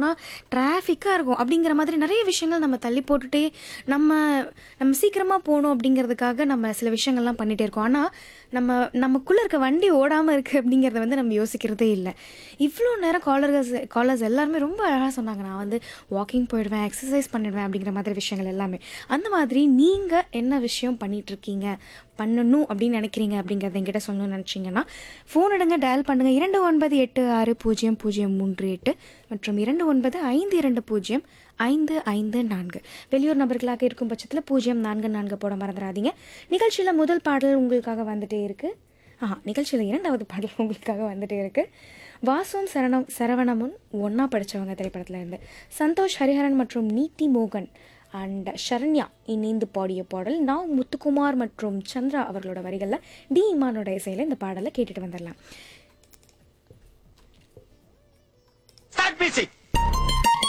போனால் டிராஃபிக்காக இருக்கும் அப்படிங்கிற மாதிரி நிறைய விஷயங்கள் நம்ம தள்ளி போட்டுட்டே நம்ம நம்ம சீக்கிரமாக போகணும் அப்படிங்கிறதுக்காக நம்ம சில விஷயங்கள்லாம் பண்ணிகிட்டே இருக்கோம் ஆனால் நம்ம நமக்குள்ளே இருக்க வண்டி ஓடாமல் இருக்குது அப்படிங்கிறத வந்து நம்ம யோசிக்கிறதே இல்லை இவ்வளோ நேரம் காலர்ஸ் காலர்ஸ் எல்லாருமே ரொம்ப அழகாக சொன்னாங்க நான் வந்து வாக்கிங் போயிடுவேன் எக்ஸசைஸ் பண்ணிடுவேன் அப்படிங்கிற மாதிரி விஷயங்கள் எல்லாமே அந்த மாதிரி நீங்கள் என்ன விஷயம் பண்ணிட்டு இருக்கீங்க பண்ணணும் அப்படின்னு நினைக்கிறீங்க அப்படிங்கிறத என்கிட்ட சொல்லணும்னு நினச்சிங்கன்னா ஃபோன் எடுங்க டயல் பண்ணுங்க இரண்டு ஒன்பது எட்டு ஆறு பூஜ்ஜியம் பூஜ்ஜியம் மூன்று எட்டு மற்றும் இரண்டு ஒன்பது ஐந்து இரண்டு பூஜ்ஜியம் ஐந்து ஐந்து நான்கு வெளியூர் நபர்களாக இருக்கும் பட்சத்தில் பூஜ்ஜியம் நான்கு நான்கு போட மறந்துடாதீங்க நிகழ்ச்சியில் முதல் பாடல் உங்களுக்காக வந்துட்டே இருக்கு ஆஹா நிகழ்ச்சியில் இரண்டாவது பாடல் உங்களுக்காக வந்துட்டே இருக்கு வாசும் சரணம் சரவணமும் ஒன்றா படித்தவங்க திரைப்படத்தில் இருந்து சந்தோஷ் ஹரிஹரன் மற்றும் நீதி மோகன் அண்ட் ஷரண்யா இணைந்து பாடிய பாடல் நான் முத்துக்குமார் மற்றும் சந்திரா அவர்களோட வரிகளில் டி இமானோட இசையில் இந்த பாடலை கேட்டுட்டு வந்துடலாம் Start music.